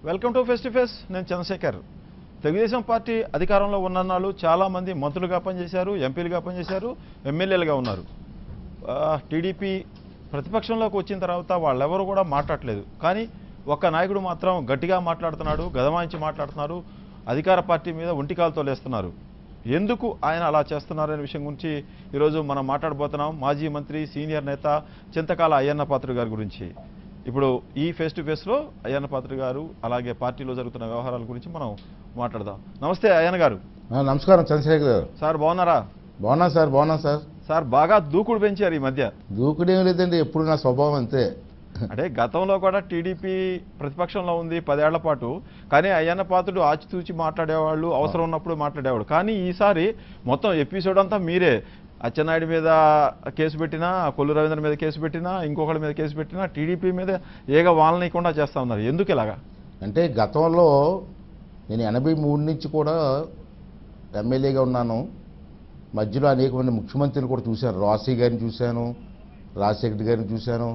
Welcome to face to face నేను Chandrasekhar Telugu Desam party అధికారంలో ఉన్నన్నాళ్ళు చాలామంది మంత్రులుగా పనిచేశారు ఎంపీలుగా పనిచేశారు ఎమ్మెల్యేలుగా ఉన్నారు ఆ, టీడీపీ ప్రతిపక్షంలోకి వచ్చిన తర్వాత వాళ్ళెవరు కూడా మాట్లాడలేదు కానీ ఒక్క నాయకుడు మాత్రం గట్టిగా మాట్లాడుతున్నాడు గదమాయించి మాట్లాడుతున్నారు అధికార పార్టీ మీద ఒంటికాలతో లేస్తున్నారు ఎందుకు ఆయన అలా చేస్తున్నారనే విషయం గురించి ఈరోజు మనం మాట్లాడబోతున్నాం మాజీ మంత్రి సీనియర్ నేత చింతకాల అయ్యన్న పాత్ర గారి గురించి ఇప్పుడు ఈ ఫేస్ టు ఫేస్లో అయ్యన్న పాత్ర గారు అలాగే పార్టీలో జరుగుతున్న వ్యవహారాల గురించి మనం మాట్లాడదాం నమస్తే అయ్యన్న గారు ఆ, నమస్కారం చంద్రశేఖర్ గారు సార్ బాగున్నారా బాగున్నా సార్ బాగున్నా సార్ సార్ బాగా దూకుడు పెంచారు ఈ మధ్య దూకుడేం లేదండి ఎప్పుడు నా స్వభావం అంతే అంటే గతంలో కూడా టీడీపీ ప్రతిపక్షంలో ఉంది పదేళ్ల పాటు కానీ అయ్యన్న పాత్రుడు ఆచితూచి మాట్లాడేవాళ్ళు అవసరం ఉన్నప్పుడు మాట్లాడేవాడు కానీ ఈసారి మొత్తం ఎపిసోడ్ అంతా మీరే అచ్చెన్నాయుడు మీద కేసు పెట్టినా కొల్లు రవీంద్ర మీద కేసు పెట్టినా ఇంకొకరి మీద కేసు పెట్టినా టీడీపీ మీద ఏగ వాళ్ళనీయకుండా చేస్తా ఉన్నారు ఎందుకు ఇలాగా అంటే గతంలో నేను ఎనభై మూడు నుంచి కూడా ఎమ్మెల్యేగా ఉన్నాను మధ్యలో అనేక మంది ముఖ్యమంత్రిని కూడా చూశాను రాజశేఖర్ గారిని చూశాను రాజశేఖర్ గారిని చూశాను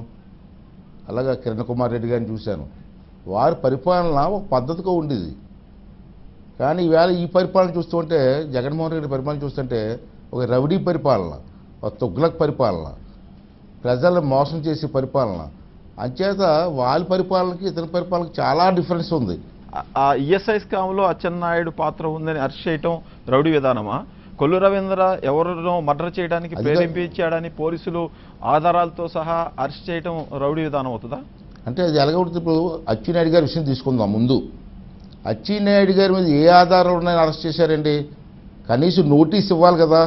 అలాగే కిరణ్ కుమార్ రెడ్డి గారిని చూశాను వారి పరిపాలన ఒక పద్ధతిగా ఉండేది కానీ ఈవేళ ఈ పరిపాలన చూస్తుంటే జగన్మోహన్ రెడ్డి పరిపాలన చూస్తుంటే ఒక రౌడీ పరిపాలన ఒక తొగ్గులకు పరిపాలన ప్రజలను మోసం చేసే పరిపాలన అంచేత వాళ్ళ పరిపాలనకి ఇతని పరిపాలనకి చాలా డిఫరెన్స్ ఉంది ఆ- ఆ ఈఎస్ఐ స్కామ్లో అచ్చెన్నాయుడు పాత్ర ఉందని అరెస్ట్ చేయటం రౌడీ విధానమా కొల్లు రవీంద్ర ఎవరినో మర్డర్ చేయడానికి అది ప్రేరేపించాడని పోలీసులు ఆధారాలతో సహా అరెస్ట్ చేయటం రౌడీ విధానం అవుతుందా అంటే అది ఎలాగ ఉంటుంది ఇప్పుడు అచ్చెన్నాయుడు గారి విషయం తీసుకుందాం ముందు అచ్చెన్నాయుడు గారి మీద ఏ ఆధారాలు ఉన్నాయని అరెస్ట్ చేశారండి కనీసం నోటీస్ ఇవ్వాలి కదా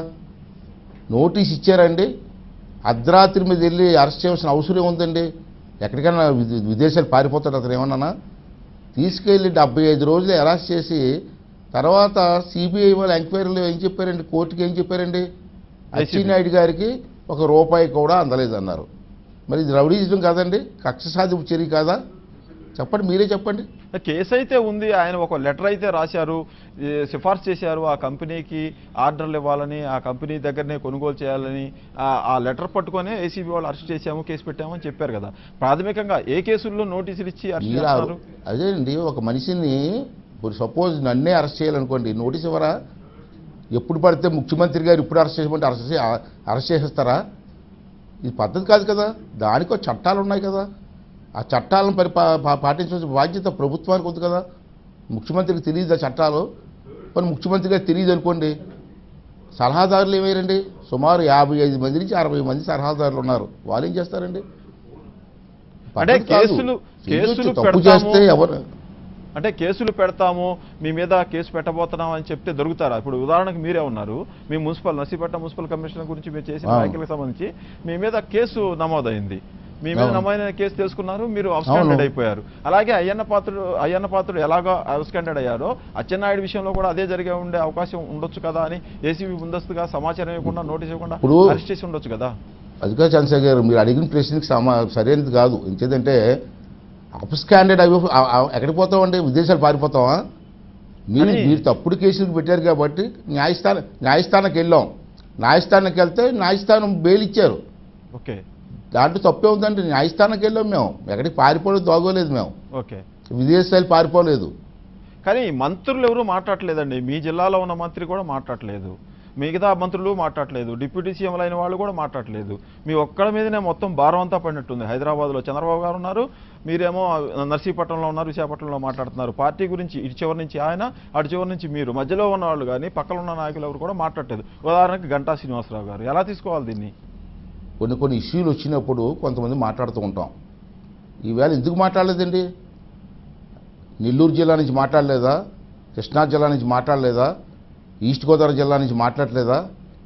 నోటీస్ ఇచ్చారండి అర్ధరాత్రి మీద వెళ్ళి అరెస్ట్ చేయాల్సిన అవసరం ఏముందండి ఎక్కడికైనా విదే- విదేశాలు పారిపోతాడు అతను ఏమన్నా తీసుకెళ్ళి డెబ్బై ఐదు రోజులు అరెస్ట్ చేసి తర్వాత సిబిఐ వాళ్ళ ఎంక్వైరీలో ఏం చెప్పారండి కోర్టుకి ఏం చెప్పారండి అచ్చెన్నాయుడు గారికి ఒక రూపాయి కూడా అందలేదన్నారు మరి ఇది రౌడీజం కాదండి కక్ష సాధింపు చర్య కాదా చెప్పండి మీరే చెప్పండి కేసు అయితే ఉంది ఆయన ఒక లెటర్ అయితే రాశారు ఈ సిఫార్సు చేశారు ఆ కంపెనీకి ఆర్డర్లు ఇవ్వాలని ఆ కంపెనీ దగ్గరనే కొనుగోలు చేయాలని ఆ- ఆ లెటర్ పట్టుకొని ఏసీబీ వాళ్ళు అరెస్ట్ చేశాము కేసు పెట్టామని చెప్పారు కదా ప్రాథమికంగా ఏ కేసుల్లో నోటీసులు ఇచ్చి అరెస్ట్ మీరు చేస్తున్నారు అదేనండి ఒక మనిషిని ఇప్పుడు సపోజ్ నన్నే అరెస్ట్ చేయాలనుకోండి నోటీస్ ఇవ్వరా ఎప్పుడు పడితే ముఖ్యమంత్రి గారు ఇప్పుడు అరెస్ట్ చేయమంటే అరెస్ట్ చే అరెస్ట్ చేసేస్తారా ఇది పద్ధతి కాదు కదా దానికో చట్టాలు ఉన్నాయి కదా ఆ చట్టాలను పరి పా- పా- పాటించవలసిన బాధ్యత ప్రభుత్వానికి ఉంది కదా ముఖ్యమంత్రికి తెలియదు ఆ చట్టాలు మరి ముఖ్యమంత్రి గారికి తెలియదు అనుకోండి సలహాదారులు ఏమయ్యారండి సుమారు యాభై ఐదు మంది నుంచి అరవై మంది సలహాదారులు ఉన్నారు వాళ్ళు ఏం చేస్తారండి అంటే పద్ధతి కాదు. కేసులు- చేయొచ్చు, కేసులు తప్పు పెడతాము. చేస్తే ఎవరు అంటే కేసులు పెడతాము మీ మీద కేసు పెట్టబోతున్నాం అని చెప్తే దొరుకుతారా ఇప్పుడు ఉదాహరణకు మీరే ఉన్నారు మీ మున్సిపల్ నర్సీపట్నం మున్సిపల్ కమిషనర్ గురించి మీరు చేసిన అవును. వ్యాఖ్యలకు సంబంధించి మీ మీద కేసు నమోదైంది మీ మీద అవును. నమోదైన కేసు తెలుసుకున్నారు మీరు అబ్స్కాండెడ్ అవును. అయిపోయారు అలాగే అయ్యన్న పాత్రుడు అయ్యన్న పాత్రుడు ఎలాగో అబ్స్కాండెడ్ అయ్యారో అచ్చెన్నాయుడు విషయంలో కూడా అదే జరిగే ఉండే అవకాశం ఉండొచ్చు కదా అని ఏసీబీ ముందస్తుగా సమాచారం ఇవ్వకుండా నోటీస్ ఇవ్వకుండా ఇప్పుడు- అరెస్ట్ చేసి ఉండొచ్చు కదా అధికార చంద్రశేఖర్ గారు మీరు అడిగిన ప్రశ్నకి సమా సరైనది కాదు ఎందుకంటే అప్స్కాండెడ్ అవి ఆ- ఆ- ఎక్కడికి పోతామండి విదేశాలు పారిపోతామా మీరు అని- మీరు తప్పుడు కేసులు పెట్టారు కాబట్టి న్యాయస్థానం న్యాయస్థానానికి వెళ్ళాం న్యాయస్థానానికి వెళ్తే న్యాయస్థానం బెయిల్ ఇచ్చారు ఓకే దాంట్లో తప్పే ఉందండి న్యాయస్థానానికి వెళ్ళాం మేము ఎక్కడికి పారిపోలేదు దోగోలేదు మేము ఓకే విదేశాలు పారిపోలేదు కానీ మంత్రులు ఎవరు మాట్లాడలేదండి మీ జిల్లాలో ఉన్న మంత్రి కూడా మాట్లాడలేదు మిగతా మంత్రులు మాట్లాడలేదు డిప్యూటీ సీఎంలు అయిన వాళ్ళు కూడా మాట్లాడలేదు మీ ఒక్కడి మీదనే మొత్తం భారం అంతా పడినట్టుంది హైదరాబాద్లో చంద్రబాబు గారు ఉన్నారు మీరేమో నర్సీపట్నంలో ఉన్నారు విశాఖపట్నంలో మాట్లాడుతున్నారు పార్టీ గురించి ఇటు చివరి నుంచి ఆయన అటు చివరి నుంచి మీరు మధ్యలో ఉన్న వాళ్ళు కానీ పక్కన ఉన్న నాయకులు ఎవరు కూడా మాట్లాడలేదు ఉదాహరణకి గంటా శ్రీనివాసరావు గారు ఎలా తీసుకోవాలి దీన్ని కొన్ని కొన్ని ఇష్యూలు వచ్చినప్పుడు కొంతమంది మాట్లాడుతూ ఉంటాం ఈవేళ ఎందుకు మాట్లాడలేదండి నెల్లూరు జిల్లా నుంచి మాట్లాడలేదా కృష్ణా జిల్లా నుంచి మాట్లాడలేదా ఈస్ట్ గోదావరి జిల్లా నుంచి మాట్లాడలేదా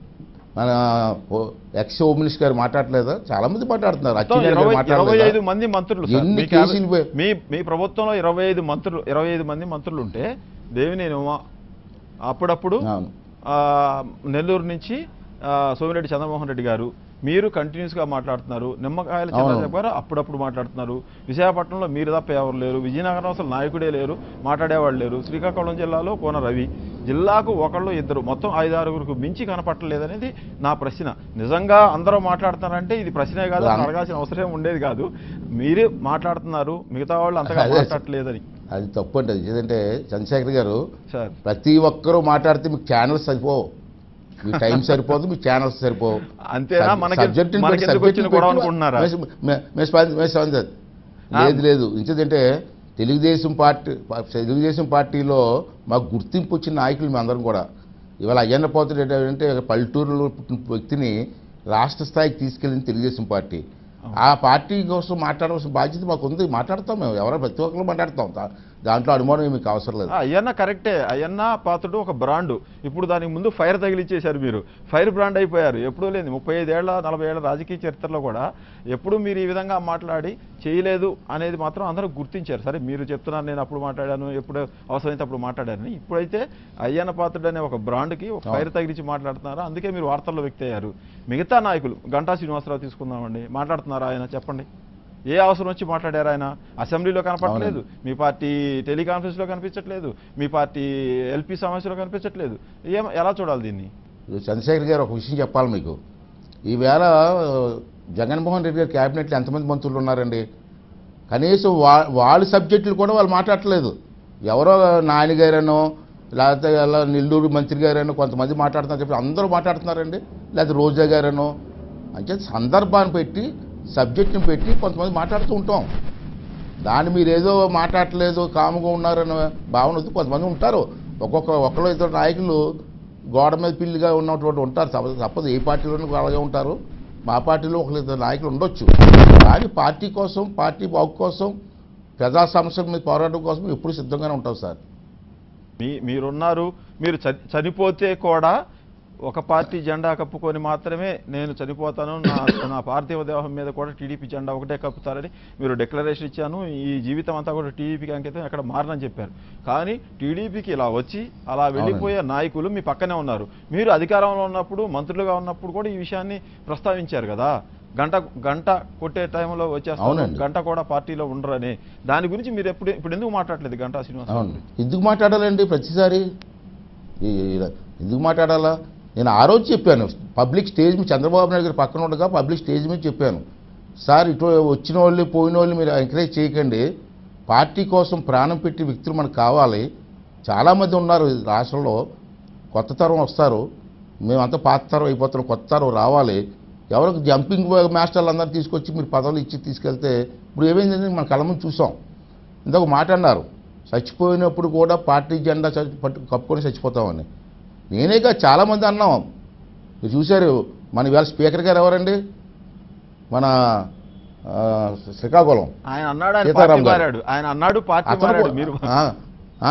మన ఓ- ఎక్స్ హోమ్ మినిస్టర్ గారు మాట్లాడలేదా చాలా మంది మాట్లాడుతున్నారు మొత్తం అచ్చెన్నాయుడు ఇరవై గారు ఇరవై ఐదు మాట్లాడలేదా మంది మంత్రులు సార్. ఎన్ని మీ క్యాబి- కేసులు పోయి- మీ మీ ప్రభుత్వంలో ఇరవై ఐదు మంత్రులు ఇరవై ఐదు మంది మంత్రులు ఉంటే దేవినేని ఉమా అప్పుడప్పుడు అవును. ఆ, నెల్లూరు నుంచి ఆ, సోమిరెడ్డి చంద్రమోహన్ రెడ్డి గారు మీరు కంటిన్యూస్గా మాట్లాడుతున్నారు నిమ్మకాయల చంద్రబాబు అవును. గారు అప్పుడప్పుడు మాట్లాడుతున్నారు విశాఖపట్నంలో మీరు తప్ప ఎవరు లేరు విజయనగరం అసలు నాయకుడే లేరు మాట్లాడేవాళ్ళు లేరు శ్రీకాకుళం జిల్లాలో కోన రవి జిల్లాకు ఒకళ్ళు ఇద్దరు మొత్తం ఐదు ఆరుగురికి మించి కనపట్టలేదనేది నా ప్రశ్న నిజంగా అందరూ మాట్లాడుతున్నారంటే ఇది ప్రశ్నే కాదు అన్- అడగాల్సిన అవసరం ఉండేది కాదు మీరే మాట్లాడుతున్నారు మిగతా వాళ్ళు అంతగా అదే. మాట్లాడలేదని అది తప్పు అండి అది ఏదంటే చంద్రశేఖర్ గారు సార్ ప్రతి ఒక్కరూ మాట్లాడితే మీకు ఛానల్స్ సరిపోవు మీ టైం సరిపోదు మీ ఛానల్స్ సరిపోవు అంతేనా సబ్- మనకి సబ్జెక్టుని మనకి పెట్టి- ఎందుకు వచ్చిన సబ్జెక్టుని గొడవ పెట్టి అనుకుంటున్నారా మే- మే- మే స్పంద- మే స్పందన. లేదు లేదు ఎందుకంటే తెలుగుదేశం పార్టీ తెలుగుదేశం పార్టీలో మాకు గుర్తింపు వచ్చిన నాయకులు మేము అందరం కూడా ఇవాళ అయ్యన్న పోతుడు ఏంటంటే పల్లెటూరులో పుట్టిన వ్యక్తిని రాష్ట్ర స్థాయికి తీసుకెళ్ళింది తెలుగుదేశం పార్టీ ఆ పార్టీ కోసం మాట్లాడవలసిన బాధ్యత మాకు ఉంది మాట్లాడతాం మేము ఎవరో ప్రతి ఒక్కరు మాట్లాడతాం దా- దాంట్లో అనుమానం మీకు అవసరం లేదు ఆ, అయ్యన్న కరెక్టే అయ్యన్న పాత్రుడు ఒక బ్రాండ్ ఇప్పుడు దానికి ముందు ఫైర్ తగిలిచ్చేశారు మీరు ఫైర్ బ్రాండ్ అయిపోయారు ఎప్పుడూ లేదు ముప్పై ఐదేళ్ల నలభై ఏళ్ల రాజకీయ చరిత్రలో కూడా ఎప్పుడు మీరు ఈ విధంగా మాట్లాడి చేయలేదు అనేది మాత్రం అందరూ గుర్తించారు సరే మీరు చెప్తున్నారు నేను అప్పుడు మాట్లాడాను ఎప్పుడు అవసరమైతే అప్పుడు మాట్లాడాను ఇప్పుడైతే అయ్యన్న పాత్రుడు అనే ఒక బ్రాండ్కి ఒక ఫైర్ తగిలిచ్చి మాట్లాడుతున్నారు అందుకే మీరు వార్తల్లో వ్యక్తి అయ్యారు మిగతా నాయకులు గంటా శ్రీనివాసరావు తీసుకుందామండి మాట్లాడుతున్నారా ఆయన చెప్పండి ఏ అవసరం వచ్చి మాట్లాడారు ఆయన అసెంబ్లీలో కనపడలేదు మీ పార్టీ టెలికాన్ఫరెన్స్లో కనిపించట్లేదు మీ పార్టీ ఎల్పీ సమావేశంలో కనిపించట్లేదు ఏం ఎలా చూడాలి దీన్ని ఇప్పుడు చంద్రశేఖర్ గారు ఒక విషయం చెప్పాలి మీకు ఈవేళ ఆ, జగన్మోహన్ రెడ్డి గారి క్యాబినెట్లో ఎంతమంది మంత్రులు ఉన్నారండి కనీసం వా వాళ్ళ సబ్జెక్టులు కూడా వాళ్ళు మాట్లాడట్లేదు ఎవరో నాయనగారనో లేకపోతే ఇలా నెల్లూరు మంత్రి గారనో కొంతమంది మాట్లాడుతున్నారు చెప్పి అందరూ మాట్లాడుతున్నారండి లేకపోతే రోజా గారనో అంటే సందర్భాన్ని పెట్టి సబ్జెక్ట్ని పెట్టి కొంతమంది మాట్లాడుతూ ఉంటాం దాన్ని మీరు ఏదో మాట్లాడట్లేదు కాముగా ఉన్నారన్న భావన వస్తే కొంతమంది ఉంటారు ఒక్కొక్క ఒకళ్ళు ఇద్దరు నాయకులు గోడ మీద పిల్లిగా ఉన్నటువంటి ఉంటారు తప్ప- తప్పదు ఏ పార్టీలోనూ అలాగే ఉంటారు మా పార్టీలో ఒకళ్ళు ఇద్దరు నాయకులు ఉండొచ్చు కానీ పార్టీ కోసం పార్టీ బాగు కోసం ప్రజా సమస్యల మీద పోరాటం కోసం ఎప్పుడు సిద్ధంగానే ఉంటాం సార్ మీ మీరున్నారు మీరు చ- చనిపోతే కూడా ఒక పార్టీ జెండా కప్పుకొని మాత్రమే నేను చనిపోతాను నా నా పార్థివ దేహం మీద కూడా టీడీపీ జెండా ఒకటే కప్పుతారని మీరు డిక్లరేషన్ ఇచ్చాను ఈ జీవితం అంతా కూడా టీడీపీకి అంకితం ఎక్కడ మారనని చెప్పారు కానీ టీడీపీకి ఇలా వచ్చి అలా వెళ్ళిపోయే నాయకులు మీ పక్కనే ఉన్నారు మీరు అధికారంలో ఉన్నప్పుడు మంత్రులుగా ఉన్నప్పుడు కూడా ఈ విషయాన్ని ప్రస్తావించారు కదా గంట గంట కొట్టే టైంలో వచ్చేస్తారు అవునండి. గంట కూడా పార్టీలో ఉండరని దాని గురించి మీరు ఎప్పుడు ఇప్పుడు ఎందుకు మాట్లాడలేదు గంటా శ్రీనివాస్ అవును ఎందుకు మాట్లాడాలండి ప్రతిసారి ఈ- ఈ- ఎందుకు మాట్లాడాలా నేను ఆ రోజు చెప్పాను పబ్లిక్ స్టేజ్ మీద చంద్రబాబు నాయుడు గారు పక్కన ఉండగా పబ్లిక్ స్టేజ్ మీద చెప్పాను సార్ ఇటు వచ్చిన వాళ్ళు పోయిన వాళ్ళు మీరు ఎంకరేజ్ చేయకండి పార్టీ కోసం ప్రాణం పెట్టి వ్యక్తులు మనకు కావాలి చాలామంది ఉన్నారు ఈ రాష్ట్రంలో కొత్త తరం వస్తారు మేమంతా పాత తరం అయిపోతున్నాం కొత్త తరం రావాలి ఎవరికి జంపింగ్ మాస్టర్లు అందరూ తీసుకొచ్చి మీరు పదవులు ఇచ్చి తీసుకెళ్తే ఇప్పుడు ఏమైందని మన కళ్ళ ముందు చూసాం ఇందాక మాట అన్నారు చచ్చిపోయినప్పుడు కూడా పార్టీ జెండా చచ్చి- పట్టు కప్పుకొని చచ్చిపోతామని నేనేగా చాలామంది అన్నాం మీరు చూశారు మన ఇవాళ స్పీకర్ గారు ఎవరండి మన ఆ, శ్రీకాకుళం ఆయన అన్నాడు ఆయన సీతారాం పార్టీ గారు. మారాడు ఆయన అన్నాడు పార్టీ అతను మారాడు కూ- మీరు ఆ, ఆ,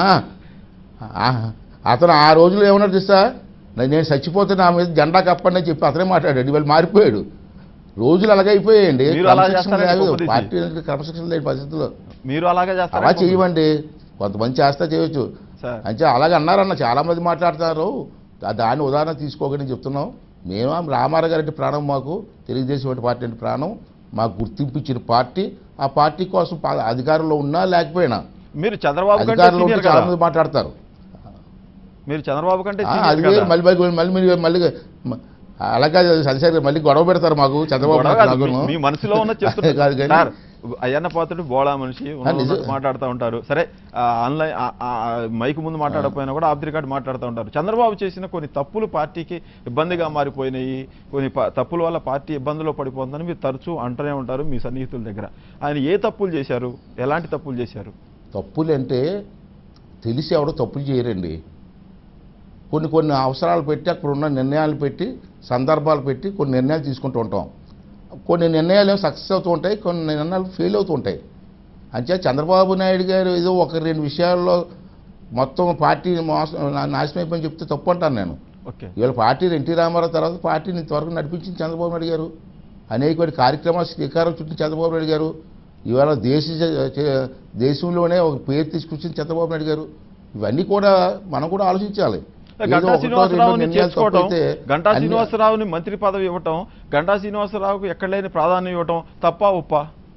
ఆ, అతను ఆ రోజులో ఏమన్నాడు తెలుసా నేను నేను చచ్చిపోతే నా మీద జెండా కప్పండి అని చెప్పి అతనే మాట్లాడాడు ఇవాళ మారిపోయాడు రోజులు అలాగే అయిపోయాయండి మీరు అలా క్రమశిక్షణ చేస్తారండి లేదు. గొప్ప పార్టీ అంటే క్రమశిక్షణ లేని పరిస్థితుల్లో మీరు అలాగే అలా చేస్తారా చేయమండి కొంతమంది చేస్తా చేయొచ్చు సార్ అంటే అలాగే అన్నారన్న చాలా మంది మాట్లాడుతున్నారు దా- దాన్ని ఉదాహరణ తీసుకోకని చెప్తున్నాం మేము రామారావు గారి అంటే ప్రాణం మాకు తెలుగుదేశం వంటి పార్టీ అంటే ప్రాణం మాకు గుర్తింపు ఇచ్చిన పార్టీ ఆ పార్టీ కోసం పా- అధికారంలో ఉన్నా లేకపోయినా మీరు చంద్రబాబు కంటే అధికారంలో ఉంటే సీనియర్ చాలా కదా మంది మాట్లాడతారు మీరు చంద్రబాబు కంటే ఆ, సీనియర్ అది కదా వేరు, మళ్ళీ మళ్ళీ మళ్ళీ మీరు మళ్ళీ మ- అలాగే సంసారి మళ్ళీ గొడవ పెడతారు మాకు చంద్రబాబు గొడవ నాయుడు కాదు, మీ- నాకును. మీ మనసులో ఉన్న కాదు చెప్తున్నారు కానీ- సార్ అయ్యన్న పాత్రుడు బోళా మనిషి ఉన్న- నిజం. ఉన్నట్టు మాట్లాడుతూ ఉంటారు సరే ఆ, ఆన్లైన్ ఆ, ఆ, ఆ, మైక్ ముందు మాట్లాడకపోయినా కూడా ఆఫ్ ది రికార్డ్ మాట్లాడుతూ ఉంటారు చంద్రబాబు చేసిన కొన్ని తప్పులు పార్టీకి ఇబ్బందిగా మారిపోయినాయి కొన్ని ప- తప్పుల వల్ల పార్టీ ఇబ్బందుల్లో పడిపోతుందని మీరు తరచూ అంటూనే ఉంటారు మీ సన్నిహితుల దగ్గర ఆయన ఏ తప్పులు చేశారు ఎలాంటి తప్పులు చేశారు తప్పులు అంటే తెలిసి ఎవడో తప్పులు చేయరండి కొన్ని కొన్ని అవసరాలు పెట్టి అక్కడ ఉన్న నిర్ణయాలు పెట్టి సందర్భాలు పెట్టి కొన్ని నిర్ణయాలు తీసుకుంటూ ఉంటాం కొన్ని నిర్ణయాలు ఏమో సక్సెస్ అవుతూ ఉంటాయి కొన్ని నిర్ణయాలు ఫెయిల్ అవుతూ ఉంటాయి అంతే చంద్రబాబు నాయుడు గారు ఏదో ఒక రెండు విషయాల్లో మొత్తం పార్టీ మోసం నా- నాశనం అయిపోయి చెప్తే తప్పు అంటాను నేను ఓకే ఇవాళ పార్టీ ఎన్టీ రామారావు తర్వాత పార్టీని ఇంతవరకు నడిపించింది చంద్రబాబు నాయుడు గారు అనేకమైన కార్యక్రమాలు శ్రీకారం చుట్టూ చంద్రబాబు నాయుడు గారు ఇవాళ దేశ చ- దేశంలోనే ఒక పేరు తీసుకొచ్చింది చంద్రబాబు నాయుడు గారు ఇవన్నీ కూడా మనం కూడా ఆలోచించాలి ఏదో గంటా ఒకటో శ్రీనివాసరావుని రెండో నిర్ణయాలు చేర్చుకోవటం తప్పైతే గంటా అన్ని- శ్రీనివాసరావుని మంత్రి పదవి ఇవ్వటం గంటా శ్రీనివాసరావుకు ఎక్కడ లేని ప్రాధాన్యం ఇవ్వటం తప్ప ఉప్ప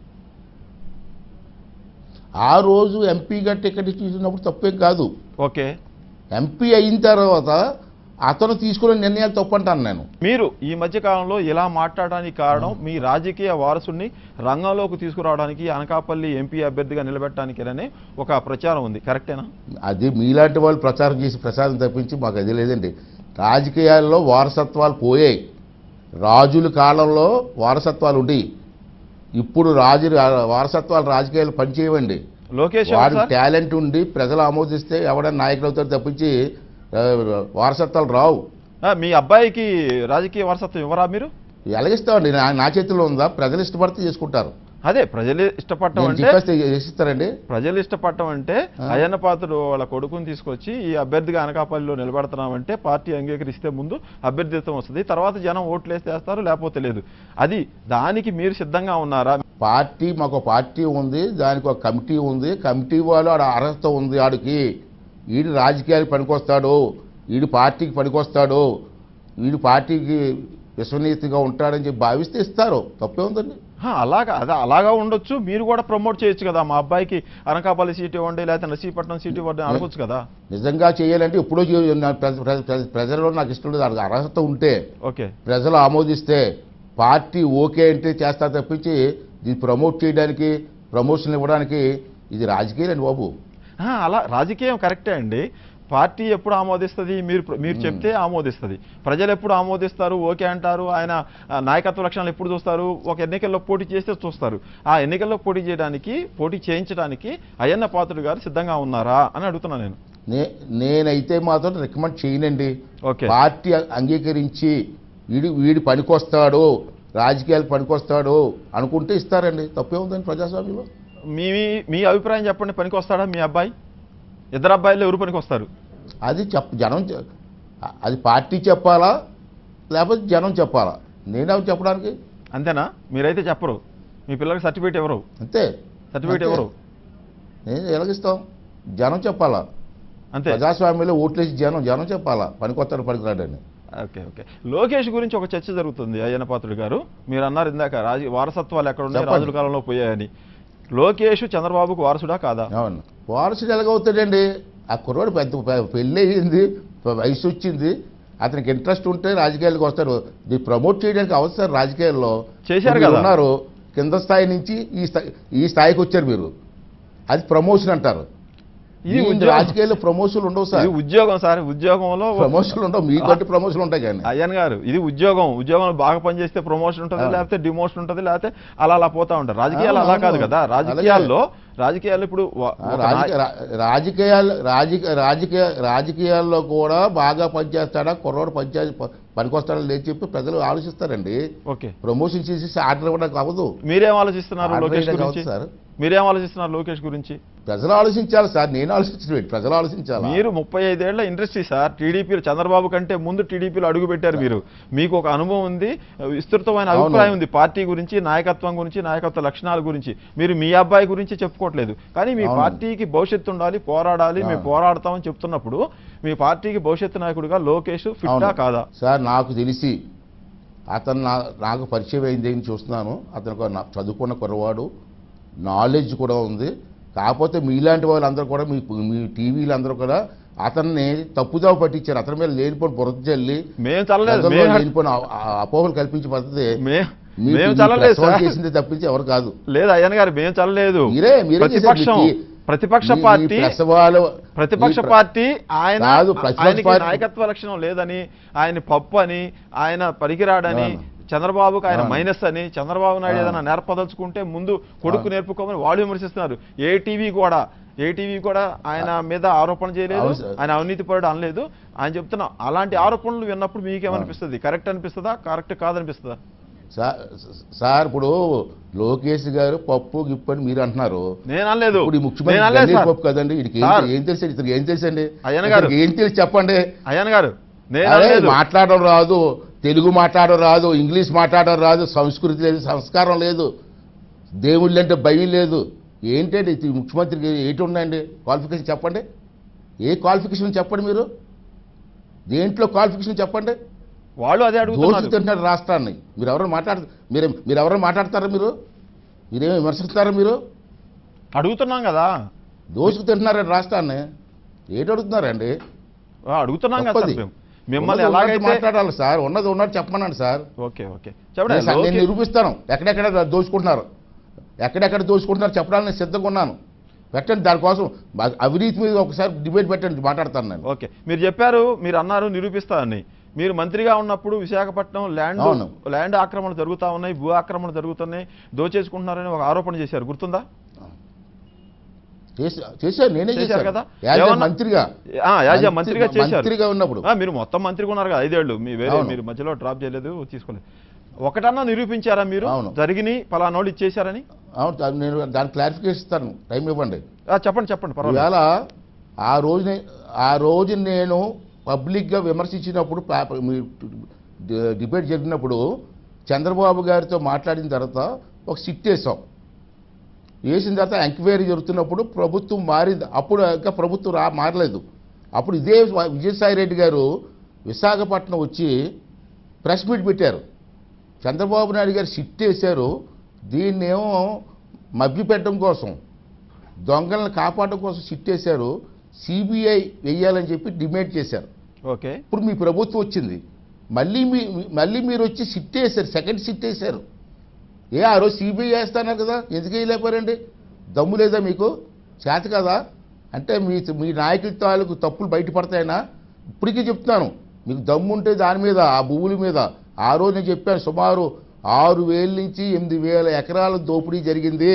ఆ రోజు ఎంపీగా టికెట్ ఇచ్చినప్పుడు తప్పేం కాదు ఓకే ఎంపీ అయిన తర్వాత అతను తీసుకునే నిర్ణయాలు తప్పంటాను నేను మీరు ఈ మధ్య కాలంలో ఇలా మాట్లాడడానికి కారణం మీ రాజకీయ వారసుని రంగంలోకి తీసుకురావడానికి అనకాపల్లి ఎంపీ అభ్యర్థిగా నిలబెట్టడానికేనని ఒక ప్రచారం ఉంది కరెక్టేనా అది మీలాంటి వాళ్ళు ప్రచారం చేసి ప్రసాదం తప్పించి మాకు అది లేదండి రాజకీయాల్లో వారసత్వాలు పోయాయి రాజుల కాలంలో వారసత్వాలు ఉండేవి ఇప్పుడు రాజు వారసత్వాలు రాజకీయాలు పనిచేయవండి లోకేష్ ఎవరు వాడి సార్ టాలెంట్ ఉండి ప్రజలు ఆమోదిస్తే ఎవడైనా నాయకులు అవుతారు తప్పించి ఆ, వారసత్వాలు రావు ఆ, మీ అబ్బాయికి రాజకీయ వారసత్వం ఇవ్వరా మీరు ఎలాగిస్తామండి నా నా చేతిలో ఉందా ప్రజలు ఇష్టపడితే చేసుకుంటారు అదే ప్రజలు ఇష్టపడటం నేను అంటే చెప్పేస్తే చేసిస్తారండి ప్రజలు ఇష్టపడటం అంటే ఆ. అయ్యన్న పాత్రుడు వాళ్ళ కొడుకుని తీసుకొచ్చి ఈ అభ్యర్థిగా అనకాపల్లిలో నిలబెడుతున్నామంటే పార్టీ అంగీకరిస్తే ముందు అభ్యర్థిత్వం వస్తుంది తర్వాత జనం ఓట్లు వేసేస్తారు లేకపోతే లేదు అది దానికి మీరు సిద్ధంగా ఉన్నారా పార్టీ మాకు ఒక పార్టీ ఉంది దానికి ఒక కమిటీ ఉంది కమిటీ వాళ్ళు ఆడ అర్హత ఉంది ఆడికి వీడు రాజకీయాలకు పనికొస్తాడు వీడు పార్టీకి పనికొస్తాడు వీడు పార్టీకి విశ్వనీయతగా ఉంటాడని చెప్పి భావిస్తే ఇస్తారు తప్పే ఉందండి హా, అలాగా అదే అలాగా ఉండొచ్చు మీరు కూడా ప్రమోట్ చేయొచ్చు కదా మా అబ్బాయికి అనకాపల్లి సీట్ ఇవ్వండి లేకపోతే నర్సీపట్నం సీట్ ఇవ్వండి అని అనకొచ్చు కదా నిజంగా చేయాలంటే ఎప్పుడో చే- నా ప్ర- ప్ర- ప్ర- ప్రజల్లో నాకు ఇష్టం లేదు దానికి అర్హత ఉంటే ఓకే ప్రజలు ఆమోదిస్తే పార్టీ ఓకే అంటే చేస్తా తప్పించి ఇది ప్రమోట్ చేయడానికి ప్రమోషన్ ఇవ్వడానికి ఇది రాజకీయాలు అండి బాబు ఆ, అలా రాజకీయం కరెక్టే అండి పార్టీ ఎప్పుడు ఆమోదిస్తుంది మీరు మీరు చెప్తే ఆమోదిస్తుంది ప్రజలు ఎప్పుడు ఆమోదిస్తారు ఓకే అంటారు ఆయన ఆ, నాయకత్వ లక్షణాలు ఎప్పుడు చూస్తారు ఒక ఎన్నికల్లో పోటీ చేస్తే చూస్తారు ఆ ఎన్నికల్లో పోటీ చేయడానికి పోటీ చేయించడానికి అయ్యన్న పాత్రుడు గారు సిద్ధంగా ఉన్నారా అని అడుగుతున్నాను నేను నే నేనైతే మాత్రం రికమెండ్ చేయనండి ఓకే పార్టీ అంగీకరించి వీడి వీడి పనికొస్తాడు రాజకీయాలకు పనికొస్తాడు అనుకుంటే ఇస్తారండి తప్పే ఉందండి ప్రజాస్వామ్యంలో మీ మీ- మీ అభిప్రాయం చెప్పండి పనికి వస్తాడా మీ అబ్బాయి ఇద్దరు అబ్బాయిలు ఎవరు పనికి వస్తారు అది చెప్ జనం చె- అది పార్టీ చెప్పాలా లేకపోతే జనం చెప్పాలా నేనే చెప్పడానికి అంతేనా మీరైతే చెప్పరు మీ పిల్లలకి సర్టిఫికేట్ ఎవరు అంతే సర్టిఫికేట్ అంతే. ఎవరు నేను ఎలాగిస్తాం జనం చెప్పాలా అంతే ప్రజాస్వామ్యంలో ఓట్లేసి జనం జనం చెప్పాలా పనికొస్తాడు పనికిరాడని ఓకే ఓకే లోకేష్ గురించి ఒక చర్చ జరుగుతుంది అయ్యన్న పాత్రుడు గారు మీరు అన్నారు ఇందాక రాజ వారసత్వాలు ఎక్కడ ఉన్నాయి చెప్పండి. రాజుల కాలంలో పోయాయని లోకేష్ చంద్రబాబుకు వారసుడా కాదా అవును వారసుడు ఎలాగవుతాడండి ఆ కుర్రాడు పెద్ద పె- పెళ్ళి అయ్యింది ప- వయసు వచ్చింది అతనికి ఇంట్రెస్ట్ ఉంటే రాజకీయాలకు వస్తాడు దీన్ని ప్రమోట్ చేయడానికి అవసరం రాజకీయాల్లో చేశారు మీరు కదా. ఉన్నారు కింద స్థాయి నుంచి ఈ స్థాయి ఈ స్థాయికి వచ్చారు మీరు అది ప్రమోషన్ అంటారు ఇది ఈ ఉద్యోగం. రాజకీయాల్లో ప్రమోషన్లు ఉండవు సార్ ఇది ఉద్యోగం సార్ ఉద్యోగంలో ప్రమోషన్లు ఉండవు మీకంటే ప్రమోషన్లు ఉంటాయి కానీ అయ్యన్ గారు ఇది ఉద్యోగం ఉద్యోగంలో బాగా పనిచేస్తే ప్రమోషన్ ఉంటుంది అవును. లేకపోతే డిమోషన్ ఉంటుంది లేకపోతే అలా అలా పోతా ఉంటారు రాజకీయాలు అలా అవును, కాదు అవును. కదా రాజకీయాల్లో రాజకీయాలు ఇప్పుడు వ- ఆ, ఒక రాజకీయ నాయ- రా- రాజకీయాలు రాజకీయ రాజకీయ రాజకీయాల్లో కూడా బాగా పనిచేస్తాడా కుర్రోడు పనిచే పనికొస్తాడా లేని చెప్పి ప్రజలు ఆలోచిస్తారండి ఓకే ప్రమోషన్ చేసేసి ఆర్డర్ ఇవ్వడానికి అవ్వదు మీరేం ఆలోచిస్తున్నారు ఆర్డర్ లోకేష్ వేయడానికి గురించి అవ్వదు సార్ మీరేం ఆలోచిస్తున్నారు లోకేష్ గురించి ప్రజలు ఆలోచించాలి సార్ నేను ఆలోచించలేదు ప్రజలు ఆలోచించాలి మీరు ముప్పై ఐదేళ్ల ఇండస్ట్రీ సార్ టీడీపీలో చంద్రబాబు కంటే ముందు టీడీపీలో అడుగు పెట్టారు మీరు మీకు ఒక అనుభవం ఉంది విస్తృతమైన అవును. అభిప్రాయం ఉంది పార్టీ గురించి నాయకత్వం గురించి నాయకత్వ లక్షణాల గురించి మీరు మీ అబ్బాయి గురించి చెప్పుకోవట్లేదు కానీ మీ అవును. పార్టీకి భవిష్యత్తు ఉండాలి పోరాడాలి మేము అవును. పోరాడతామని చెప్తున్నప్పుడు మీ పార్టీకి భవిష్యత్తు నాయకుడిగా లోకేష్ ఫిట్టా అవును. కాదా సార్ నాకు తెలిసి అతను నా నాకు పరిచయం అయింది అని చూస్తున్నాను అతను ఒక నా- చదువుకున్న కుర్రవాడు నాలెడ్జ్ కూడా ఉంది కాకపోతే మీలాంటి వాళ్ళందరూ కూడా మీ మీ టీవీలు అందరూ కూడా అతన్ని తప్పుదావ పట్టించారు అతని మీద లేనిపోయిన బురద చల్లి మేము చల్లలేదు ప్రజల్లో మేము లేనిపోయిన అ- అ- అపోహలు కల్పించే పద్ధతి మే- మీ- మేము మీ చల్లలేదు ప్రసవం సార్ చేసింది తప్పించి ఎవరు కాదు లేదు అయ్యన్ గారు మేము చల్లలేదు మీరే మీరే చేశారు. ప్రతిపక్షం మీ- ప్రతిపక్ష మీ- మీ పార్టీ ప్రసవాలు ప్రతిపక్ష మీ ప్ర- పార్టీ ఆయన కాదు, ప్రతిపక్ష ఆయనకి పార్టీ- నాయకత్వ లక్షణం లేదని ఆయన పప్పు అని ఆయన పనికిరాడని అవును. చంద్రబాబుకి ఆయన అవును. మైనస్ అని చంద్రబాబు నాయుడు అవును. ఏదైనా నేర్పదలుచుకుంటే ముందు కొడుకు అవును. నేర్పుకోమని వాళ్ళు విమర్శిస్తున్నారు ఏ టీవీ కూడా ఏ టీవీ కూడా ఆయన మీద ఆరోపణ చేయలేదు అవును సార్. ఆయన అవినీతి పరుడు అనలేదు ఆయన చెప్తున్నా అలాంటి ఆరోపణలు విన్నప్పుడు మీకేమనిపిస్తుంది కరెక్ట్ అనిపిస్తుందా కరెక్ట్ కాదనిపిస్తుందా సార్ సార్ ఇప్పుడు లోకేష్ గారు పప్పు గిప్పు అని మీరు అంటున్నారు నేను అనలేదు ఇప్పుడు ఈ నేను ముఖ్యమంత్రి అనలేదు గన్నేరు సార్. పప్పు కదండి వీడికి సార్. ఏం ఏం తెలుసు ఇతనికి ఏం తెలుసండి అయ్యన్న గారు. ఇతనికి ఏం తెలుసు చెప్పండి అయ్యన్ గారు నేను అరే అనలేదు మాట్లాడడం రాదు తెలుగు మాట్లాడడం రాదు ఇంగ్లీష్ మాట్లాడడం రాదు సంస్కృతి లేదు సంస్కారం లేదు దేవుళ్ళు అంటే భయం లేదు ఏంటండి ఈ ముఖ్యమంత్రికి ఏంటి ఉందండి క్వాలిఫికేషన్ చెప్పండి ఏ క్వాలిఫికేషన్ చెప్పండి మీరు దేంట్లో క్వాలిఫికేషన్ చెప్పండి వాళ్ళు అదే దోచుకు అడుగుతున్నారు తింటున్నారు రాష్ట్రాన్ని మీరు ఎవరైనా మాట్లాడు మీరు మీరు ఎవరైనా మాట్లాడతారా మీరు మీరేమి విమర్శిస్తారా మీరు అడుగుతున్నాం కదా దోచుకు తింటున్నారండి రాష్ట్రాన్ని ఏంటి అడుగుతున్నారండి ఆ, అడుగుతున్నాం కదా సార్ తప్పది. మేము మిమ్మల్ని ఉన్నది ఉన్నట్టు ఎలాగైతే మాట్లాడాలి సార్ ఉన్నది ఉన్నట్టు చెప్పమన్నాను సార్ ఓకే ఓకే చెప్పండి నేను స- నేను లోకే- నిరూపిస్తాను ఎక్కడెక్కడ దోచుకుంటున్నారు ఎక్కడెక్కడ దోచుకుంటున్నారు చెప్పడానికి నేను సిద్ధంగా ఉన్నాను పెట్టండి దానికోసం బ- అవినీతి మీద ఒకసారి డిబేట్ పెట్టండి మాట్లాడతాను నేను ఓకే మీరు చెప్పారు మీరు అన్నారు నిరూపిస్తా అని మీరు మంత్రిగా ఉన్నప్పుడు విశాఖపట్నం ల్యాండ్ అవును. ల్యాండ్ ఆక్రమణలు జరుగుతా ఉన్నాయి భూ ఆక్రమణలు జరుగుతున్నాయి దోచేసుకుంటున్నారని ఒక ఆరోపణ చేశారు గుర్తుందా చేసా- చేశాను నేనే చేశారు చేశాను కదా? యాజ్ ఏ ఏమన్నా- మంత్రిగా ఆ, యాజ్ ఏ మంత్రి- మంత్రిగా చేశారు మంత్రిగా ఉన్నప్పుడు ఆ, మీరు మొత్తం మంత్రిగా ఉన్నారు కదా ఐదేళ్లు మీ వేరే అవును. మీరు మధ్యలో డ్రాప్ చేయలేదు తీసుకోలేదు ఒకటన్నా నిరూపించారా మీరు అవును. జరిగినాయి పలానోళ్ళు ఇచ్చేశారని అవును దా- నేను దానికి క్లారిఫికేషన్ ఇస్తాను టైం ఇవ్వండి ఆ, చెప్పండి చెప్పండి పర్వాలేదు ఇవాళ ఆ రోజు నే- ఆ రోజు నేను పబ్లిక్గా విమర్శించినప్పుడు పా- మీ డి- డిబేట్ జరిగినప్పుడు చంద్రబాబు గారితో మాట్లాడిన తర్వాత ఒక సిట్ వేసాం వేసిన తర్వాత ఎంక్వైరీ జరుగుతున్నప్పుడు ప్రభుత్వం మారింది అప్పుడు ఇంకా ప్రభుత్వం రా మారలేదు అప్పుడు ఇదే విజయసాయి రెడ్డి గారు విశాఖపట్నం వచ్చి ప్రెస్ మీట్ పెట్టారు చంద్రబాబు నాయుడు గారు సిట్ వేశారు దీన్నేమో మభ్యపెట్టడం కోసం దొంగలను కాపాడడం కోసం సిట్ వేశారు సిబిఐ వెయ్యాలని చెప్పి డిమాండ్ చేశారు ఓకే ఇప్పుడు మీ ప్రభుత్వం వచ్చింది మళ్ళీ మీ మళ్ళీ మీరు వచ్చి సిట్ వేశారు సెకండ్ సిట్ వేశారు ఏ ఆ రోజు సిబిఐ వేస్తున్నారు కదా ఎందుకు వేయలేపారండి దమ్ము లేదా మీకు చేత కదా అంటే మీ మీ నాయకుల తాలూకు తప్పులు బయటపడతాయనా ఇప్పటికీ చెప్తున్నాను మీకు దమ్ము ఉంటే దాని మీద ఆ భూముల మీద ఆ రోజు నేను చెప్పాను సుమారు ఆరు వేల నుంచి ఎనిమిది వేల ఎకరాల దోపిడీ జరిగింది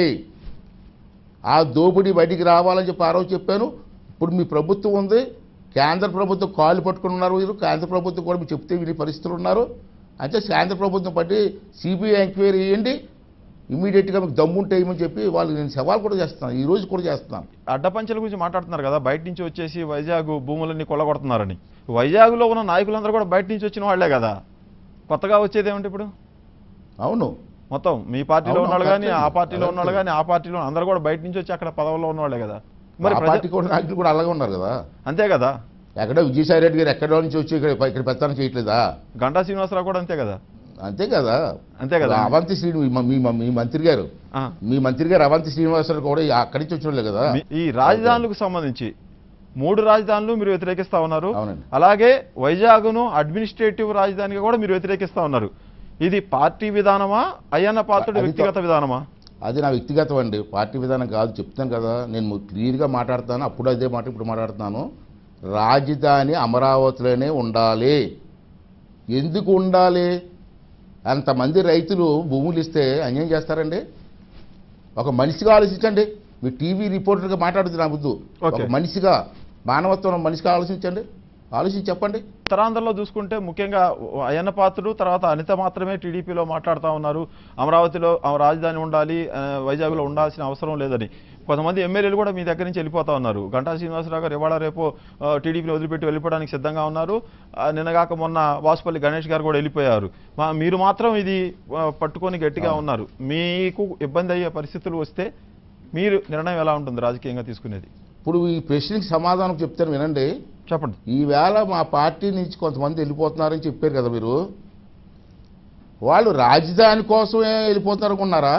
ఆ దోపిడీ బయటికి రావాలని చెప్పి ఆ రోజు చెప్పాను ఇప్పుడు మీ ప్రభుత్వం ఉంది కేంద్ర ప్రభుత్వం కాళ్ళు పట్టుకుని ఉన్నారు మీరు కేంద్ర ప్రభుత్వం కూడా మీరు చెప్తే విని పరిస్థితులు ఉన్నారు అంటే కేంద్ర ప్రభుత్వం బట్టి సిబిఐ ఎంక్వైరీ చేయండి ఇమీడియట్గా మీకు దమ్ముంటే ఏమని చెప్పి వాళ్ళు నేను సవాల్ కూడా చేస్తున్నాను ఈ రోజు కూడా చేస్తున్నాను అడ్డపంచల గురించి మాట్లాడుతున్నారు కదా బయట నుంచి వచ్చేసి వైజాగ్ భూములన్నీ కొల్లగొడుతున్నారని వైజాగ్లో ఉన్న నాయకులందరూ కూడా బయట నుంచి వచ్చిన వాళ్ళే కదా కొత్తగా వచ్చేది ఏమిటి ఇప్పుడు అవును మొత్తం మీ పార్టీలో అవును, ఉన్నవాళ్ళు కానీ ఆ కరెక్టే. పార్టీలో ఉన్నవాళ్ళు కరెక్టే. కానీ ఆ పార్టీలో అందరూ కూడా బయట నుంచి వచ్చి అక్కడ పదవుల్లో ఉన్నవాళ్ళే కదా మరి ఆ ప్రజ- పార్టీ కూడా నాయకులు కూడా అలాగే ఉన్నారు కదా అంతే కదా ఎక్కడో విజయసాయి రెడ్డి గారు ఎక్కడో నుంచి వచ్చి ఇక్కడ ఇక్కడ పెత్తనం చేయట్లేదా గంటా శ్రీనివాసరావు కూడా అంతే కదా అంతే కదా అంతే కదా అవంతి శ్రీ మీ మీ- మీ మంత్రి గారు ఆ. మీ మంత్రి గారు అవంతి శ్రీనివాసరావు కూడా అక్కడి నుంచి వచ్చిన వాళ్ళే కదా మీ- ఈ రాజధానులకు సంబంధించి మూడు రాజధానులు మీరు వ్యతిరేకిస్తా ఉన్నారు అవునండి. అలాగే వైజాగ్ను అడ్మినిస్ట్రేటివ్ రాజధానిగా కూడా మీరు వ్యతిరేకిస్తా ఉన్నారు ఇది పార్టీ విధానమా అయ్యన్న పాత్రుడు అది వ్యక్తిగత విధానమా అది నా వ్యక్తిగతం అండి పార్టీ విధానం కాదు చెప్తాను కదా నేను క్లియర్గా మాట్లాడతాను అప్పుడు అదే మాట ఇప్పుడు మాట్లాడుతున్నాను రాజధాని అమరావతిలోనే ఉండాలి ఎందుకు ఉండాలి అంతమంది రైతులు భూములు ఇస్తే అన్యాయం చేస్తారండి ఒక మనిషిగా ఆలోచించండి మీ టీవీ రిపోర్టర్గా మాట్లాడుతుంది నా బుద్ధు ఓకే. ఒక మనిషిగా మానవత్వం మనిషిగా ఆలోచించండి ఆలోచించి చెప్పండి ఉత్తరాంధ్రలో చూసుకుంటే ముఖ్యంగా అయ్యన్న పాత్రుడు తర్వాత అనిత మాత్రమే టీడీపీలో మాట్లాడుతూ ఉన్నారు అమరావతిలో ఆ రాజధాని ఉండాలి ఆ, వైజాగ్లో ఉండాల్సిన అవసరం లేదని కొంతమంది ఎమ్మెల్యేలు కూడా మీ దగ్గర నుంచి వెళ్ళిపోతా ఉన్నారు గంటా శ్రీనివాసరావు గారు ఇవాళ రేపు ఆ, టీడీపీలో వదిలిపెట్టి వెళ్ళిపోవడానికి సిద్ధంగా ఉన్నారు ఆ, నిన్నగాక మొన్న వాసుపల్లి గణేష్ గారు కూడా వెళ్ళిపోయారు మా మీరు మాత్రం ఇది ఆ, పట్టుకొని గట్టిగా అవును. ఉన్నారు మీకు ఇబ్బంది అయ్యే పరిస్థితులు వస్తే మీరు నిర్ణయం ఎలా ఉంటుంది రాజకీయంగా తీసుకునేది ఇప్పుడు ఈ ప్రశ్నకి సమాధానం చెప్తాను వినండి చెప్పండి ఈవేళ మా పార్టీ నుంచి కొంతమంది వెళ్ళిపోతున్నారని చెప్పారు కదా మీరు వాళ్ళు రాజధాని కోసమే వెళ్ళిపోతున్నారు అనుకున్నారా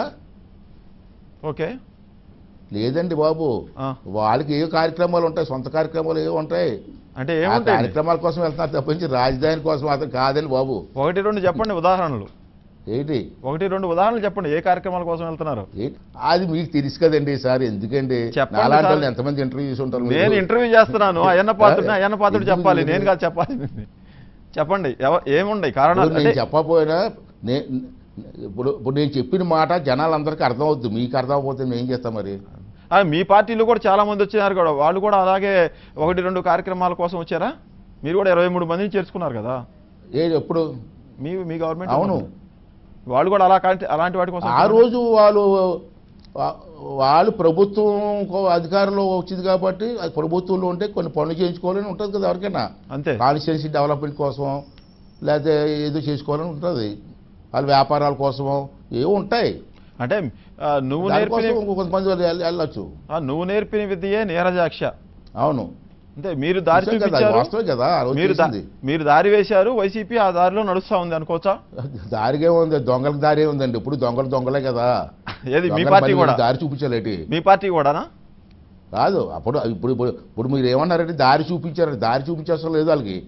ఓకే లేదండి బాబు ఆ, వాళ్ళకి ఏ కార్యక్రమాలు ఉంటాయి సొంత కార్యక్రమాలు ఏ ఉంటాయి అంటే ఆ ఏముంటాయి కార్యక్రమాల కోసం వెళ్తున్నారు తప్పించి రాజధాని కోసం మాత్రం కాదండి బాబు ఒకటి రెండు చెప్పండి ఉదాహరణలు ఏంటి ఒకటి రెండు ఉదాహరణలు చెప్పండి ఏ కార్యక్రమాల కోసం వెళ్తున్నారు ఏంటి? అది మీకు తెలుసు కదండి సార్ ఎందుకండి చెప్పండి అలాంటి సార్. వాళ్ళు ఎంతమంది ఇంటర్వ్యూ చేసి ఉంటారు మీరు? నేను ఇంటర్వ్యూ చేస్తున్నాను అయ్యన్న పాత్రుడిని అయ్యన్న పాత్రుడు ఎందుకు చెప్పాలి మీరు- నేను కాదు చెప్పాలి చెప్పండి ఎవ- ఏముండయి కారణాలు ఇప్పుడు నేను అంటే చెప్పకపోయినా నే ఇప్పుడు ఇప్పుడు నేను చెప్పిన మాట జనాలందరికీ అర్థం అవుద్ది మీకు అర్థం అవ్వకపోతే మేము ఏం చేస్తాం మరి ఆ, మీ పార్టీలో కూడా చాలా మంది వచ్చినారు కూడా వాళ్ళు కూడా అలాగే ఒకటి రెండు కార్యక్రమాల కోసం వచ్చారా మీరు కూడా ఇరవై మూడు మందిని చేర్చుకున్నారు కదా ఏ ఎప్పుడు మీ మీ గవర్నమెంట్ అవును. వాళ్ళు కూడా అలా కాంటి- అలాంటి వాటి కోసం ఆ వచ్చారా? రోజు వాళ్ళు వా- వాళ్ళు ప్రభుత్వం కో- అధికారంలో వచ్చింది కాబట్టి అది ప్రభుత్వంలో ఉంటే కొన్ని పనులు చేయించుకోవాలని ఉంటుంది కదా ఎవరికైనా అంతే కాన్స్టిట్యున్సీ డెవలప్మెంట్ కోసం లేకపోతే ఏదో చేసుకోవాలని ఉంటుంది వాళ్ళ వ్యాపారాల కోసమో ఏవో ఉంటాయి అంటే ఆ, నువ్వు నేర్పిన దానికోసం కొంతమంది వాళ్ళు వెళ్ళ- వెళ్ళొచ్చు ఆ, నువ్వు నేర్పిన విద్యే నీరజాక్ష అవును అంటే మీరు దారి నిజం కదా, చూపించారు వాస్తవే కదా ఆ రోజు మీరు దా- చేసింది. మీరు దారి వేశారు వైసీపీ ఆ దారిలో నడుస్తా ఉంది అనుకోవచ్చా దారిగే ఉంది దొంగలకు దారి ఉందండి ఇప్పుడు దొంగలు దొంగలే కదా ఏది మీ దొంగలు పార్టీ మళ్ళీ కూడా దారి చూపించాలేటి మీ పార్టీ కూడానా కాదు అప్పుడు ఇప్పుడు ఇప్పుడు ఇప్పుడు మీరు ఏమన్నారంటే దారి చూపించారు దారి చూపించేసం లేదు వాళ్ళకి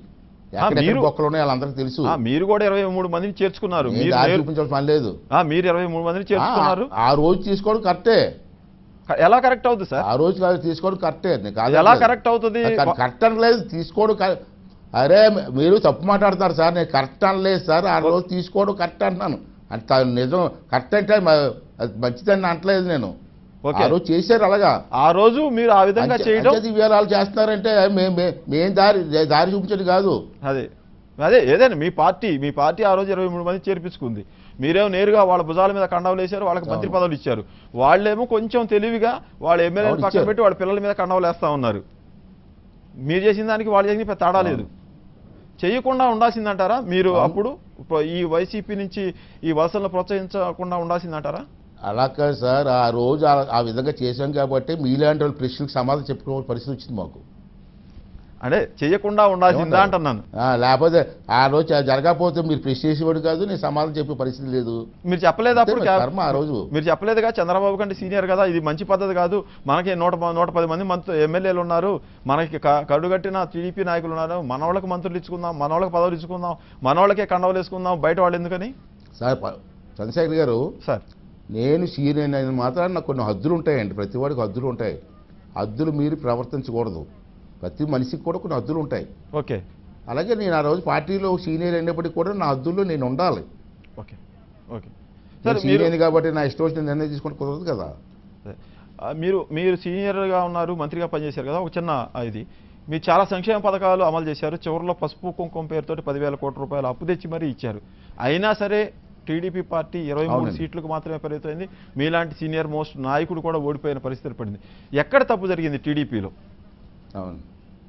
ఎక్కడెక్కడ మీరు- బొక్కలు ఉన్నాయో వాళ్ళందరికీ తెలుసు ఆ, మీరు కూడా ఇరవై మూడు మందిని చేర్చుకున్నారు నేను మీరు దారి నేర్- చూపించాల్సిన పని లేదు ఆ, మీరు ఇరవై మూడు మందిని చేర్చుకున్నారు ఆ- ఆ రోజు తీసుకోవడం కరెక్టే క- ఎలా కరెక్ట్ అవుతుంది సార్ ఆ రోజు కాదు తీసుకోవడం కరెక్టే నేను అది కాదనలేదు. ఎలా కరెక్ట్ అవుతుంది అది కరెక్ట్ అనలేదు తీసుకోవడం క- అరే మీరు తప్పు మాట్లాడతారు సార్ నేను కరెక్ట్ అనలేదు సార్ ఆ రోజు తీసుకోవడం కరెక్ట్ అంటున్నాను అంత నిజం కరెక్ట్ అంటే మ- అది మంచిదని అనట్లేదు నేను ఓకే ఆ రోజు చేశారు అలాగా ఆ రోజు మీరు ఆ విధంగా అంతే- చేయడం అంతే ఇవాళ వాళ్ళు చేస్తున్నారంటే మే- మే- మేం దారి దారి చూపించండి కాదు అదే అదే ఏదైనా మీ పార్టీ మీ పార్టీ ఆ రోజు ఇరవై మూడు మంది చేర్పించుకుంది మీరేమో నేరుగా వాళ్ళ భుజాల మీద కండవలు వేశారు వాళ్ళకి మంత్రి అవును. పదవులు ఇచ్చారు వాళ్ళేమో కొంచెం తెలివిగా వాళ్ళ ఎమ్మెల్యేలు అవును, పక్కన ఇచ్చారు. పెట్టి వాళ్ళ పిల్లల మీద కండవలు వేస్తా ఉన్నారు మీరు చేసిన దానికి వాళ్ళు చేసిన పెద్ద తేడా లేదు చేయకుండా ఉండాల్సిందంటారా మీరు అవును. అప్పుడు ఇప్పుడు ఈ వైసీపీ నుంచి ఈ వలసలను ప్రోత్సహించకుండా ఉండాల్సిందంటారా అలా కాదు సార్ ఆ రోజు ఆ- ఆ విధంగా చేశాం కాబట్టి మీలాంటి వాళ్ళ ప్రశ్నలకు సమాధానం చెప్పుకోవాల్సిన పరిస్థితి వచ్చింది మాకు అంటే చేయకుండా ఉండాల్సిందా ఏమంటారు? అంటున్నాను ఆ, లేకపోతే ఆ రోజు అది జరగకపోతే మీరు ప్రశ్న చేసేవాడు కాదు నేను సమాధానం చెప్పే పరిస్థితి లేదు మీరు చెప్పలేదు అంతే అప్పుడు మరి కర్మ ఆ రోజు మీరు చెప్పలేదుగా చంద్రబాబు కంటే సీనియర్ కదా ఇది మంచి పద్ధతి కాదు మనకి నూట ప- నూట పది మంది మంత్రి ఎమ్మెల్యేలు ఉన్నారు మనకి క- కడుగట్టిన టీడీపీ నాయకులు ఉన్నారు మనవాళ్ళకి మంత్రులు ఇచ్చుకుందాం మనవాళ్ళకి పదవులు ఇచ్చుకుందాం మనవాళ్ళకే కండవలు వేసుకుందాం బయట వాళ్ళు ఎందుకని సార్ ప- చంద్రశేఖర్ గారు సార్ నేను సీనియర్ అయిన మాత్రం నాకు కొన్ని హద్దులు ఉంటాయండి ప్రతి వాడికి హద్దులు ఉంటాయి హద్దులు మీరు ప్రవర్తించకూడదు ప్రతి మనిషికి కూడా కొన్ని హద్దులు ఉంటాయి ఓకే అలాగే నేను ఆ రోజు పార్టీలో సీనియర్ అయినప్పటికీ కూడా నా హద్దుల్లో నేను ఉండాలి ఓకే ఓకే నేను సార్ మీరు సీనియర్ కాబట్టి నా ఇష్టం వచ్చిన నిర్ణయం తీసుకొని కుదరదు కదా ఆ, మీరు మీరు సీనియర్గా ఉన్నారు మంత్రిగా పనిచేశారు కదా ఒక చిన్న ఆ, ఇది మీరు చాలా సంక్షేమ పథకాలు అమలు చేశారు చివరిలో పసుపు కుంకుమ పేరుతోటి పదివేల కోట్ల రూపాయలు అప్పు తెచ్చి మరీ ఇచ్చారు అయినా సరే టీడీపీ పార్టీ ఇరవై మూడు అవునండి. సీట్లకు మాత్రమే పరిమితమైంది మీలాంటి సీనియర్ మోస్ట్ నాయకుడు కూడా ఓడిపోయిన పరిస్థితి పడింది ఎక్కడ తప్పు జరిగింది టీడీపీలో అవును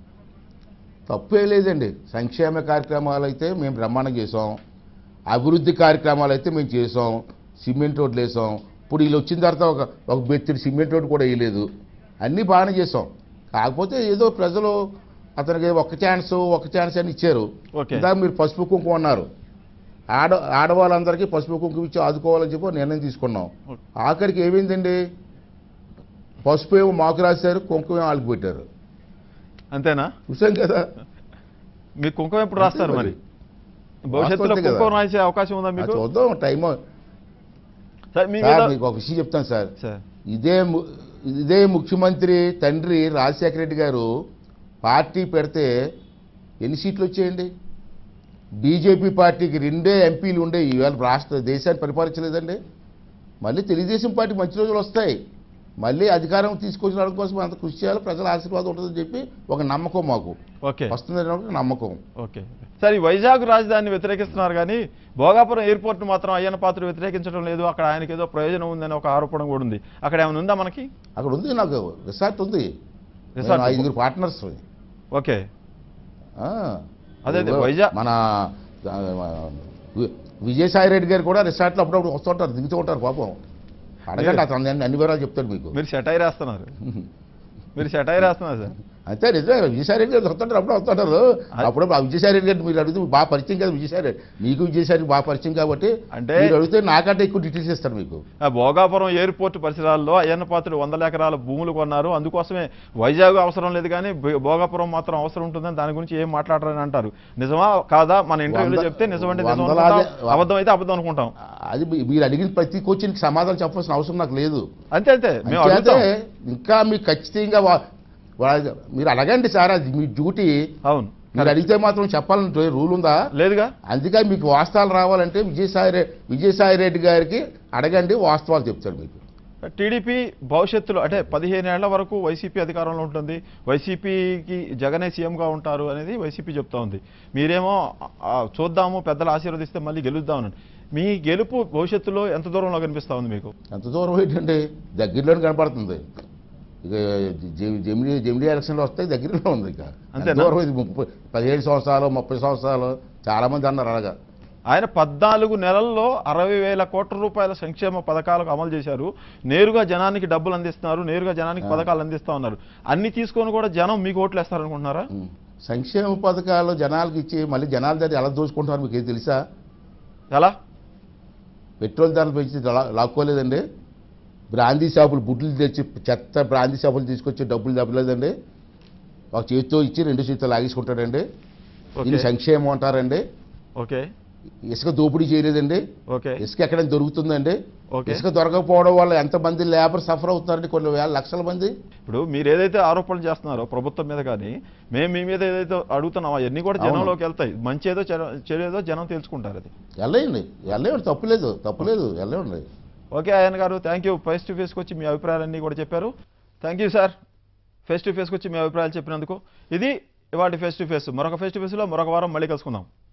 తప్పే లేదండి సంక్షేమ కార్యక్రమాలు అయితే మేము బ్రహ్మాండం చేసాం అభివృద్ధి కార్యక్రమాలు అయితే మేము చేసాం సిమెంట్ రోడ్లు వేసాం ఇప్పుడు వీళ్ళు వచ్చిన తర్వాత ఒక ఒక బెత్తిడి సిమెంట్ రోడ్ కూడా వేయలేదు అన్నీ బాగానే చేసాం కాకపోతే ఏదో ప్రజలు అతనికి ఒక ఛాన్స్ ఒక ఛాన్స్ అని ఇచ్చారు ఓకే. ఇందాక మీరు పసుపు కుంకుమ అన్నారు ఆడ ఆడవాళ్ళందరికీ పసుపు కుంకుమ ఇచ్చి ఆదుకోవాలని చెప్పి ఒక నిర్ణయం తీసుకున్నాం ఓకే. ఆఖరికి ఏమైందండి పసుపు ఏమో మాకు రాశారు కుంకుమ ఏమో వాళ్ళకి పెట్టారు అంతేనా చూసాం కదా మీరు కుంకుమ ఎప్పుడు రాస్తారు అంతే మరి మరి. భవిష్యత్తులో వాస్తవం కదా. కుంకుమ రాసే అవకాశం ఉందా అది మీకు చూద్దాం టైం సార్ మీ సార్ మీద మీకు ఒక విషయం చెప్తాను సార్ సార్ ఇదే ము- ఇదే ముఖ్యమంత్రి తండ్రి రాజశేఖర రెడ్డి గారు పార్టీ పెడితే ఎన్ని సీట్లు వచ్చాయండి బీజేపీ పార్టీకి రెండే ఎంపీలు ఉండే ఇవాళ రాష్ట్ర దేశాన్ని పరిపాలించలేదండి మళ్ళీ తెలుగుదేశం పార్టీ మంచి రోజులు వస్తాయి మళ్ళీ అధికారం తీసుకొచ్చడం కోసం అంత కృషి చేయాలి ప్రజల ఆశీర్వాదం ఉంటుందని చెప్పి ఒక నమ్మకం మాకు ఓకే వస్తుందని ఒక నమ్మకం ఓకే సార్ ఈ వైజాగ్ రాజధానిని వ్యతిరేకిస్తున్నారు కానీ భోగాపురం ఎయిర్పోర్ట్ మాత్రం అయ్యన్న పాత్ర వ్యతిరేకించడం లేదు అక్కడ ఆయనకి ఏదో ప్రయోజనం ఉందని ఒక ఆరోపణ కూడా ఉంది అక్కడ ఏమైనా ఉందా మనకి అక్కడ ఉంది నాకు రిసార్ట్ ఉంది రిసార్ట్? నేను ఐదుగురు పార్ట్నర్స్ ఓకే ఆ. అదే అదే, ఇదిగో వైజాగ్- మన ఆ, వి- విజయసాయి రెడ్డి గారు కూడా రిసార్ట్లో అప్పుడప్పుడు వస్తుంటారు దిగుతూ ఉంటారు పాపం అడగండి అతను అన్ని- అన్ని వివరాలు చెప్తాడు మీకు మీరు సెటైర్ వేస్తున్నారు మీరు సెటైర్ వేస్తున్నారు సార్ అంతే నిజమే విజయసాయి రెడ్డి గారు వస్తుంటారు అప్పుడు వస్తుంటారు అప్పుడు ఆ విజయసాయి రెడ్డి గారు మీరు అడిగితే బాగా పరిచయం కదా విజయసాయి రెడ్డి మీకు విజయసాయి రెడ్డి బాగా పరిచయం కాబట్టి అంటే- మీరు అడిగితే నాకంటే ఎక్కువ డీటెయిల్స్ ఇస్తారు మీకు ఆ భోగాపురం ఎయిర్పోర్ట్ పరిసరాల్లో అయ్యన్న పాత్రుడు వందల ఎకరాల భూములు కొన్నారు అందుకోసమే వైజాగ్ అవసరం లేదు కానీ భో- భోగాపురం మాత్రం అవసరం ఉంటుందని దాని గురించి ఏం మాట్లాడరని అంటారు నిజమా కాదా మన ఇంటర్వ్యూలో వంద- చెప్తే నిజం అంటే నిజం వందలాది- అనుకుంటాం అబద్ధం అయితే అబద్ధం అనుకుంటాం అది మీ- మీరు అడిగిన ప్రతి క్వశ్చన్కి సమాధానం చెప్పాల్సిన అవసరం నాకు లేదు అంతే అంతే మేము అంచేతే అడుగుతాం ఇంకా మీకు ఖచ్చితంగా వా- వా- మీరు అడగండి సార్ అది మీ డ్యూటీ అవును మీరు అడిగితే మాత్రం చెప్పాలని రూల్ ఉందా లేదుగా అందుకే మీకు వాస్తవాలు రావాలంటే విజయసాయి రెడ్డి విజయసాయి రెడ్డి గారికి అడగండి వాస్తవాలు చెప్తాడు మీకు టీడీపీ భవిష్యత్తులో అంటే పదిహేను ఏళ్ల వరకు వైసీపీ అధికారంలో ఉంటుంది వైసీపీకి జగనే సీఎంగా ఉంటారు అనేది వైసీపీ చెప్తా ఉంది మీరేమో ఆ, చూద్దాము పెద్దలు ఆశీర్వదిస్తే మళ్ళీ గెలుద్దామని మీ గెలుపు భవిష్యత్తులో ఎంత దూరంలో కనిపిస్తా ఉంది మీకు ఎంత దూరం ఏంటండి దగ్గరలోనే కనపడుతుంది ఇక జె- జెమిని జెమిని ఎలక్షన్లు వస్తాయి దగ్గరలో ఉంది ఇక ఎంత అంతేనా? దూరం ఇది ముప్పై పదిహేడు సంవత్సరాలు ముప్పై సంవత్సరాలు చాలా మంది అన్నారు అలాగా ఆయన పద్నాలుగు నెలల్లో అరవై వేల కోట్ల రూపాయల సంక్షేమ పథకాలకు అమలు చేశారు నేరుగా జనానికి డబ్బులు అందిస్తున్నారు నేరుగా జనానికి ఆ. పథకాలు అందిస్తా ఉన్నారు అన్ని తీసుకొని కూడా జనం మీకు ఓట్లు వేస్తారనుకుంటున్నారా ఉం. సంక్షేమ పథకాలు జనాలకు ఇచ్చి మళ్ళీ జనాల దగ్గర ఎలా దోచుకుంటున్నారు మీకు ఏం తెలుసా ఎలా పెట్రోల్ ధరలు పెంచి లా- లాక్కోలేదండి బ్రాందీ షాపులు బుడ్లు తెచ్చి చెత్త బ్రాందీ షాపులు తీసుకొచ్చి డబ్బులు దెబ్బలేదండి ఒక చేతితో ఇచ్చి రెండు చేతితో లాగేసుకుంటాడండి దీన్ని ఓకే సంక్షేమం అంటారండి ఓకే ఇసుక దోపిడీ చేయలేదండి ఓకే ఇసుక ఎక్కడైనా దొరుకుతుందండి ఓకే ఇసుక దొరకకపోవడం వల్ల ఎంతమంది లేబర్ సఫర్ అవుతున్నారండి కొన్ని వేల లక్షల మంది ఇప్పుడు మీరు ఏదైతే ఆరోపణలు చేస్తున్నారో ప్రభుత్వం మీద కానీ మేము మీ మీద ఏదైతే అడుగుతున్నామో అవన్నీ కూడా అవును. జనంలోకి వెళ్తాయి మంచి ఏదో చెడ- చెడు ఏదో జనం తెలుసుకుంటారు అది వెళ్ళండి వెళ్ళండి తప్పులేదు తప్పులేదు వెళ్ళండి ఓకే ఆయన గారు థ్యాంక్ యూ ఫేస్ టు ఫేస్కి వచ్చి మీ అభిప్రాయాలన్నీ కూడా చెప్పారు thank you sir face to ఫేస్కి వచ్చి మీ అభిప్రాయాలు చెప్పినందుకు ఇది ఇవాటి ఫేస్ టు ఫేస్ మరొక ఫేస్ టు ఫేస్లో మరొక వారం మళ్ళీ కలుసుకుందాం